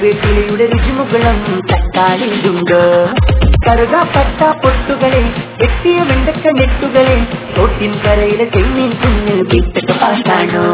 കറിവേപ്പിലയുടെ രുചിമുകളം തക്കാളിയിലുണ്ട് കറുകാപ്പട്ട പൊട്ടുകളെ എത്തിയ വെണ്ടക്ക നെട്ടുകളെ തോട്ടിൻ കരയിലെ ചെമ്മീൻ കുഞ്ഞ് വീട്ടൊക്കെ പാട്ടാണോ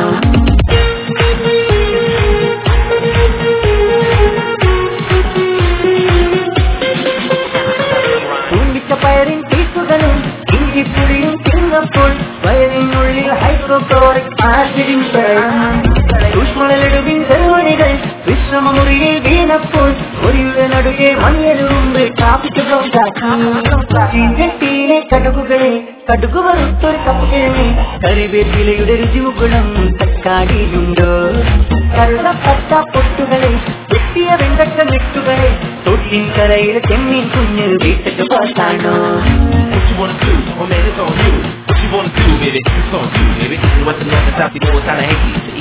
തൂങ്ങിച്ച പയറിൻ പീസുകളും ഇഞ്ചിപ്പുളിയും തിന്നപ്പോൾ വയറിനുള്ളിൽ ഹൈഡ്രോക്ലോറിക് ആസിഡിൻ സൂക്ഷ്മളടുവിൻ ചെറുമണികൾ വിശ്രമമുറിയിൽ വീണപ്പോൾ ഒരിയുടെ നടുകെ മണിയലുമ്പ് ട്രാഫിക് ചീഞ്ചട്ടിയിലെ കടുകുകളെ കടുകു വറുത്തൊരു കപ്പ് കിഴങ്ങി കറിവേപ്പിലയുടെ രുചിമുകുളം തക്കാടിയിലുണ്ടോ കറുകപ്പട്ട പൊട്ടുകളെ വെട്ടിയ വെണ്ടക്ക നെട്ടുകളെ തൊട്ടിൻ കരയിലെ ചെമ്മീൻ കുഞ്ഞ് വീട്ടൊക്കെ പാട്ടാണോ What you wanna do? Oh man, it's on you. What you wanna do, baby? It's on you, baby. And what's another top? You know it's kinda hanky.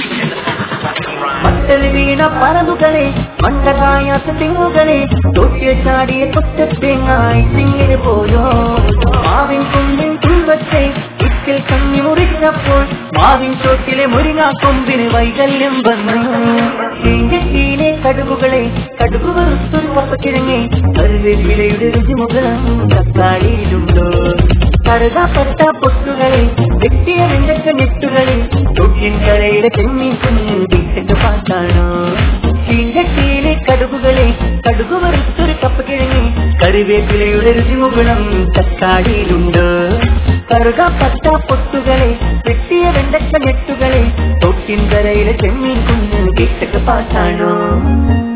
മട്ടൽ വീണ പറമ്പുകളെ മണ്ടകായാത്ത തെങ്ങുകളെ തൊട്ടിയ ചാടിയ കൊറ്റത്തേങ്ങായി തിങ്ങിന് പോയോ മാവിൻ കൊമ്പിൻ തുമ്പത്തെ ഇത്തിൽ കഞ്ഞി മുറിച്ചപ്പോൾ മാവിൻ ചോട്ടിലെ മുരിങ്ങാ കൊമ്പിന് വൈകല്യം വന്നു ചീഞ്ചട്ടിയിലെ കടുകുകളെ കടുകു വറുത്തൊരു പപ്പക്കിഴങ്ങി കരുവേപ്പിലയുടെ രുചിമുഖം തക്കാളിയിലുണ്ടോ കറുകാപ്പട്ട പൊട്ടുകളെ വെട്ടിയ വെണ്ടക്ക നെട്ടുകളെ തൊട്ടിൻ കരയിലെ ചെമ്മീൻ കുഞ്ഞ് വീട്ടിന്റെ പാട്ടാണോ ചീഞ്ചട്ടിയിലെ കടുകുകളെ കടുകു വറുത്തൊരു കപ്പ് കിഴങ്ങി കറിവേപ്പിലയുടെ രുചിമുകുളം തക്കാടിയിലുണ്ട് കറുകാപ്പട്ട പൊട്ടുകളെ വെട്ടിയ വെണ്ടക്ക നെട്ടുകളെ തൊട്ടിൻ കരയിലെ ചെമ്മീൻ കുഞ്ഞ് വീട്ടൊക്കെ പാട്ടാണോ